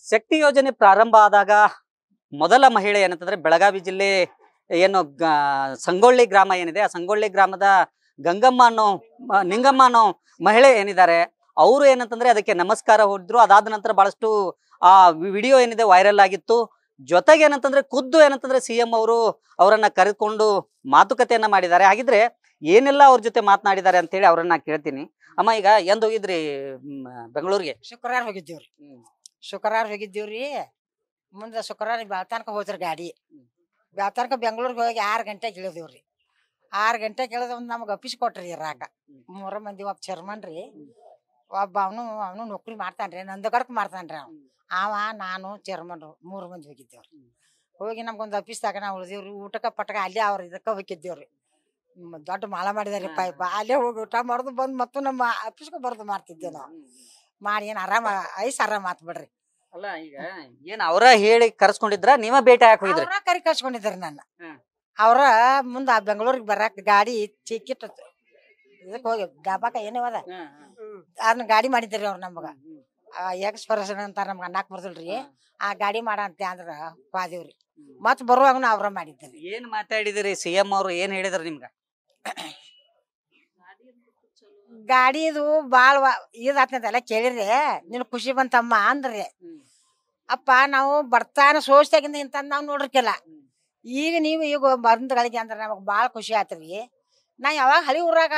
ಶಕ್ತಿ ಯೋಜನೆ ಪ್ರಾರಂಭ ಆದಾಗ ಮೊದಲ ಮಹಿಳೆ ಏನಂತಂದ್ರೆ ಬೆಳಗಾವಿ ಜಿಲ್ಲೆ ಏನು ಗ- ಸಂಗೊಳ್ಳಿ ಗ್ರಾಮ ಏನಿದೆ ಆ ಸಂಗೊಳ್ಳಿ ಗ್ರಾಮದ ಗಂಗಮ್ಮ ಅನ್ನೋ ಮ- ನಿಂಗಮ್ಮ ಅನ್ನೋ ಮಹಿಳೆ ಏನಿದ್ದಾರೆ ಅವರು ಏನಂತಂದ್ರೆ ಅದಕ್ಕೆ ನಮಸ್ಕಾರ ಹೊಡೆದ್ರು ಅದಾದ ನಂತರ ಬಹಳಷ್ಟು ಆ ವಿಡಿಯೋ ಏನಿದೆ ವೈರಲ್ ಆಗಿತ್ತು ಜೊತೆಗೆ ಏನಂತಂದ್ರೆ ಖುದ್ದು ಏನಂತಂದ್ರೆ ಸಿ ಎಂ ಅವರು ಅವರನ್ನ ಕರೆದುಕೊಂಡು ಮಾತುಕತೆಯನ್ನ ಮಾಡಿದ್ದಾರೆ ಹಾಗಿದ್ರೆ ಏನೆಲ್ಲ ಅವ್ರ ಜೊತೆ ಮಾತನಾಡಿದ್ದಾರೆ ಅಂತೇಳಿ ಅವ್ರನ್ನ ಕೇಳ್ತೀನಿ ಅಮ್ಮ ಈಗ ಎಂದ್ ಹೋಗಿದ್ರಿ ಮ್, ಬೆಂಗಳೂರಿಗೆ ಶುಕ್ರವಾರ ಹೋಗಿದ್ದೀವ್ರಿ ಶುಕ್ರವಾರ ಹೋಗಿದ್ದೀವ್ರಿ ಮುಂದೆ ಶುಕ್ರವಾರ ಬೆಳ್ತಾನಕ ಹೋದ್ರಿ ಗಾಡಿ ಬೆಳ್ತಾನಕ ಬೆಂಗ್ಳೂರಿಗೆ ಹೋಗಿ ಆರು ಗಂಟೆಗೆ ಇಳಿದಿವ್ರಿ ಆರು ಗಂಟೆಗೆ ಇಳಿದ ಒಂದು ನಮ್ಗೆ ಅಫೀಸ್ ಕೊಟ್ರಿ ಇರಾಕ ಮೂರ ಮಂದಿ ಒಬ್ಬ ಚೇರ್ಮನ್ ರೀ ಒಬ್ಬ ಅವನು ಅವನು ನೌಕರಿ ಮಾಡ್ತಾನ್ರಿ ನಂದಗಡಕ್ ಮಾಡ್ತಾನ್ರಿ ಅವ ಅವ ನಾನು ಚೇರ್ಮನ್ರು ಮೂರು ಮಂದಿ ಹೋಗಿದ್ದೇವ್ರಿ ಹೋಗಿ ನಮ್ಗೊಂದು ಅಫೀಸ್ದಾಗ ನಾವು ಉಳಿದೇವ್ರಿ ಊಟಕ್ಕೆ ಪಟಕ ಅಲ್ಲೇ ಅವ್ರ ಇದಕ್ಕೆ ಹೋಗಿದ್ದೇವ್ರಿ ಮ್, ದೊಡ್ಡ ಮಾಳ ಮಾಡಿದಾರೆ ಪಾಯಪ್ಪ ಅಲ್ಲೇ ಹೋಗಿ ಊಟ ಮಾಡೋದು ಬಂದು ಮತ್ತು ನಮ್ಮ ಅಫೀಸ್ಗೆ ಬರೋದು ಮಾಡ್ತಿದ್ದೇವೆ ನಾವು ಮಾಡಿ ಏನು ಆರಾಮ ಐಸ್ ಆರಾಮ ಆತ್ ಬಿಡ್ರಿ ಅಲ್ಲ ಈಗ ಏನ್ ಅವರ ಹೇಳಿ ಕರ್ಸ್ಕೊಂಡಿದ್ರ ನೀವ ಭೇಟಿ ಹಾಕಿ ಹೋಗಿದ್ರಿ ಅವ್ರ ಕರಿ ಕಳ್ಸ್ಕೊಂಡಿದ್ದಾರೆ ನನ್ನ ಹ್ಮ್. ಅವ್ರ ಮುಂದ ಬೆಂಗಳೂರಿಗೆ ಬರಾಕ್ ಗಾಡಿ ಟಿಕೆಟ್ ಇದಕ್ಕೆ ಹೋಗಿ ಡಾಬಾಕ ಏನವದ ಅದನ್ನ ಗಾಡಿ ಮಾಡಿದ್ರಿ ಅವ್ರು ನಮಗ ಎಕ್ಸ್ ಪರ್ಸನ್ ಅಂತ ನಮ್ಗೆ ಅನ್ನಕ್ ಬರ್ದಲ್ರಿ ಆ ಗಾಡಿ ಮಾಡ ಅಂತ ಅಂದ್ರ ಹೋದೇವ್ರಿ ಮತ್ ಬರುವಾಗನು ಅವ್ರ ಮಾಡಿದ್ರಿ ಏನ್ ಮಾತಾಡಿದಿರಿ ಸಿ ಎಂ ಅವ್ರು ಏನ್ ಹೇಳಿದ್ರ ನಿಮ್ಗ ಗಾಡಿದು ಬಾಳ್ ಇದಾತ್ನಂತೆಲ್ಲ ಕೇಳಿರಿ ನಿನ್ ಖುಷಿ ಬಂತಮ್ಮ ಅಂದ್ರಿ ಅಪ್ಪ ನಾವು ಬರ್ತಾನ ಸೋಸ್ತಾಗಿಂದ ಇಂತ ನಾವ್ ನೋಡ್ರಿಕೆಲ್ಲ ಈಗ ನೀವು ಈಗ ಬಂದ್ಗಳಿಗೆ ಅಂದ್ರೆ ನಮಗ್ ಬಾಳ ಖುಷಿ ಆತ್ರಿ ನಾ ಯಾವಾಗ ಹಳಿ ಊರಾಗ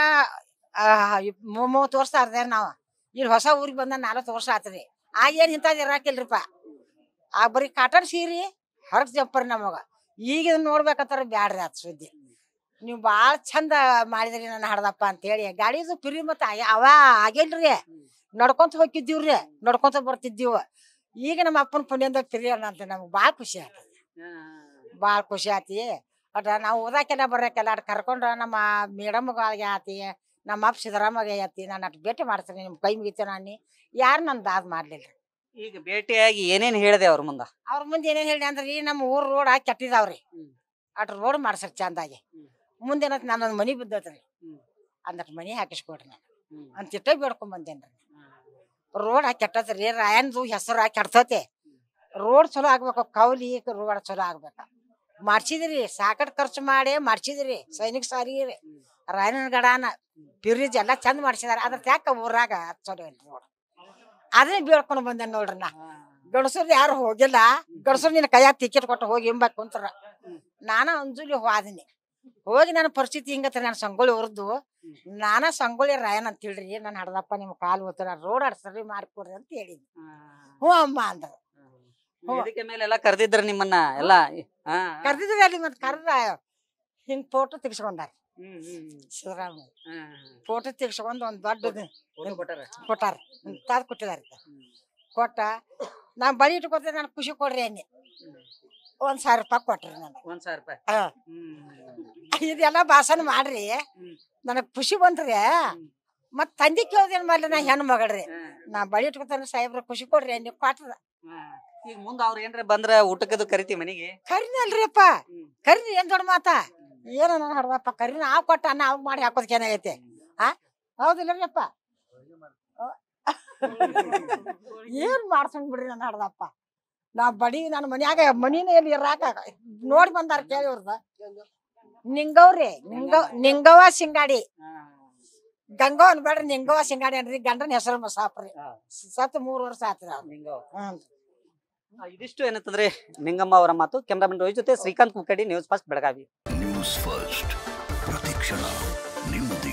ಮೂವತ್ತು ವರ್ಷ ಅರ್ದೇ ನಾವ್ ಇಲ್ಲಿ ಹೊಸ ಊರಿಗೆ ಬಂದ ನಾಲ್ವತ್ತು ವರ್ಷ ಆತ್ರಿ ಆಗ ಏನ್ ಇಂಥದ್ದು ಇರಾಕಿಲ್ರಿಪ್ಪ ಆ ಬರೀ ಕಾಟನ್ ಸೀರಿ ಹೊರಗ್ ಜಂಪರ್ ನಮಗ ಈಗ ಇದನ್ನ ನೋಡ್ಬೇಕಂತಾರ ಬ್ಯಾಡ್ರಿ ಆತ್ ಸುದ್ದಿ ನೀವು ಭಾಳ ಚಂದ ಮಾಡಿದ್ರಿ ನನ್ನ ಹಡ್ದಪ್ಪ ಅಂತೇಳಿ ಗಾಡಿದು ಪಿರಿ ಮತ್ತೆ ಆಗ- ಅವ ಆಗೇನ್ರಿ ನಡ್ಕೊಂತ ಹೋಗಿದ್ದೀವ್ರಿ ನಡ್ಕೊಂತ ಬರ್ತಿದ್ದೀವ ಈಗ ನಮ್ಮ ಅಪ್ಪನ ಪುಣ್ಯದ ಪಿರಿ ಅಂತ ನಮ್ಗೆ ಭಾಳ ಖುಷಿ ಆಯ್ತು ಭಾಳ ಖುಷಿ ಆತಿ ಅಟ ನಾವು ಓದಾಕೆಲ್ಲ ಬರೋಕೆಲ್ಲ ಅಟ್ ಕರ್ಕೊಂಡು ನಮ್ಮ ಮೇಡಮ್ಗಳಿಗೆ ಆತಿ ನಮ್ಮ ಅಪ್ಪ ಸಿದ್ದರಾಮಗೆ ಆತಿ ನಾನು ಅಟ್ ಭೇಟಿ ಮಾಡ್ತೀನಿ ನಿಮ್ಮ ಕೈ ಮುಗಿತೆ ನಾನು ಯಾರು ನನ್ನ ದಾದ್ ಮಾಡ್ಲಿಲ್ಲ ಈಗ ಭೇಟಿಯಾಗಿ ಏನೇನ್ ಹೇಳಿದೆ ಅವ್ರ ಮುಂದ ಅವ್ರ ಮುಂದೆ ಏನೇನು ಹೇಳಿ ಅಂದ್ರೆ ಈ ನಮ್ಮ ಊರ್ ರೋಡ್ ಕೆಟ್ಟಿದಾವ್ರಿ ಹ್ಮ್. ಅಟ್ ರೋಡ್ ಮಾಡ್ಸಕ್ ಚಂದಾಗಿ ಹ್ಮ್. ಮುಂದೆ ಏನಂತ ನಾನೊಂದು ಮನಿ ಬಿದ್ದತ್ರಿ ಹ್ಮ್. ಅಂದಟ್ ಮನಿ ಹಾಕಿಸ್ಕೊಡ್ರಿ ನಾನು ಅಂತ ಇಟ್ಟ ಬೇಡ್ಕೊಂಡ್ ಬಂದೇನ್ರಿ ರೋಡ್ ಕೆಟ್ಟತ್ರಿ ರಾಯನ್ದು ಹೆಸರು ಕೆಡ್ತತೆ ರೋಡ್ ಚಲೋ ಆಗ್ಬೇಕು ಕೌಲಿ ರೋಡ್ ಚಲೋ ಆಗ್ಬೇಕು ಮಾಡ್ಸಿದ್ರಿ ಸಾಕಟ್ ಖರ್ಚು ಮಾಡಿ ಮಾಡ್ಸಿದ್ರಿ ಸೈನಿಕ ಸಾರಿಗೆ ರಾಯನ ಗಡಾನ ಪಿರಿಜ್ ಎಲ್ಲ ಚಂದ ಮಾಡ್ಸಿದಾರ ಅದ್ರ ಯಾಕ ಊರಾಗ ಚಲೋ ಇಲ್ಲ ರೋಡ್ ಅದನ್ನೇ ಬೇಡ್ಕೊಂಡು ಬಂದೆ ನೋಡ್ರಿ ನಾ ಗಣಸರು ಯಾರು ಹೋಗಿಲ್ಲ ಗಣಸರು ನಿನ್ನ ಕೈಯಾಗ ಟಿಕೆಟ್ ಕೊಟ್ಟು ಹೋಗಿ ಹಿಂಬಾಕ್ ಕುಂತ್ರ ನಾನ ಅಂಜುಲಿ ಹೋದಿನಿ ಹೋಗಿ ನನ್ನ ಪರಿಸ್ಥಿತಿ ಹಿಂಗತ್ರಿ ನಾನು ಸಂಗೊಳ್ಳಿ ಹೊರದು ನಾನ ಸಂಗೊಳ್ಳಿ ರಾಯನ್ ಅಂತ ಹೇಳ್ರಿ ನನ್ನ ಹಡ್ದಪ್ಪ ನಿಮ್ ಕಾಲು ಹೋಗ್ತಾರ ರೋಡ್ ಅಡ್ಸರಿ ಮಾಡ್ಕೊಡ್ರಿ ಅಂತ ಹೇಳಿದ್ನಿ ಹ್ಞೂ ಅಮ್ಮ ಅಂದ್ರ ಇದಕ್ಕೆ ಮೇಲೆ ಎಲ್ಲ ಕರೆದಿದ್ರ ನಿಮ್ಮನ್ನ ಎಲ್ಲ ಹಾ, ಹಾ. ಕರ್ದಿದ್ರಿ ಅಲ್ಲಿ ಮತ್ತೆ ಕರ್ದ ಹಿಂಗ್ ಫೋಟೋ ತೆಗಿಸ್ಕೊಂಡಾರ ಹ್ಮ್, ಹ್ಮ್, ಹ್ಮ್. ಸಿದ್ದರಾಮಯ್ಯ ಹಾ, ಫೋಟೋ ತೆಗಿಸ್ಕೊಂಡ್ ಒಂದ್ ದೊಡ್ಡದು ಫೋಟೋ ಕೊಟ್ಟಾರ? ಕೊಟ್ಟಾರ ತಾದ್ ಕೊಟ್ಟಿದಾರ ಹ್ಮ್. ಕೊಟ್ಟ ನಾ ಬಳಿ ಇಟ್ಕೊತ ನಾನು ಖುಷಿ ಕೊಡ್ರಿ ಅನ್ನಿ ಒಂದ್ ಸಾವಿರ ರೂಪಾಯಿ ಕೊಟ್ರಿ ನನಗೆ ಒಂದ್ ಸಾವಿರ ರೂಪಾಯಿ ಹಾ. ಹ್ಮ್. ಇದೆಲ್ಲ ಭಾಷಣ ಮಾಡ್ರಿ ಹ್ಮ್. ನನಗ್ ಖುಷಿ ಬಂದ್ರಿ ಮತ್ ತಂದಿ ಕೇಳ್ದೇನ್ ಮಾಡ್ಲಿ ನಾ ಹೆಣ್ಣು ಮಗಳ್ರಿ ಹಾ, ನಾ ಬಳಿ ಇಟ್ಕೊತಾನ ಸಾಹೇಬ್ರ ಖುಷಿ ಕೊಡ್ರಿ ಅನ್ನಿ ಕೊಟ್ಟದ ಹಾ. ಈಗ ಮುಂದ ಅವ್ರ ಏನ್ರ ಬಂದ್ರ ಊಟಕ್ಕದು ಕರಿತಿ ಮನಿಗೆ ಕರಿನಿ ಅಲ್ರಿಯಪ್ಪ ಹ್ಮ್. ಕರಿನಿ ಏನ್ ದೊಡ್ಡ ಮಾತ ಏನ ನಾನು ಹಡ್ದಪ್ಪ ಕರಿ ನಾವ್ ಕೊಟ್ಟ ನಾವ್ ಮಾಡಿ ಹಾಕೋದಕ್ಕೆ ಏನಾಗೈತೆ ಆ ಹೌದಿಲ್ಲರಿಯಪ್ಪ ಏನ್ ಮಾಡ್ಸಂಗ್ ಬಿಡ್ರಿ ನನ್ನ ಹಡ್ದಪ್ಪ ನಾ ಬಡಿ ನನ್ನ ಮನ್ಯಾಗ ಮನಿನ ಎಲ್ಲಿ ಇರಾಕ ನೋಡಿ ಬಂದಾರ ಕೇಳಿ ಅವ್ರದ ನಿಂಗವ್ರಿ ನಿಂಗವ್ ನಿಂಗವ್ವ ಸಿಂಗಾಡಿ ಹಾ. ಗಂಗವ್ ಅನ್ಬೇಡ್ರಿ ನಿಂಗವ್ವ ಸಿಂಗಾಡಿ ಅನ್ರಿ ಗಂಡನ ಹೆಸರು ಮಸಾಪ್ರಿ ಹಾ. ಸತ್ ಮೂರ್ ವರ್ಷ ಆತ್ರಿ ಅವ್ರು ನಿಂಗವ್ವ. ಹ್ಮ್ ಆ, ಇದಿಷ್ಟು ಏನಂತಂದ್ರೆ ನಿಂಗಮ್ಮ ಅವರ ಮಾತು ಕ್ಯಾಮ್ರಾಮನ್ ರೋಹಿತ್ ಜೊತೆ Srikanth Kukkadi news first Belagavi news first ಪ್ರತಿಕ್ಷಣ ನಿಮ್ಮದೇ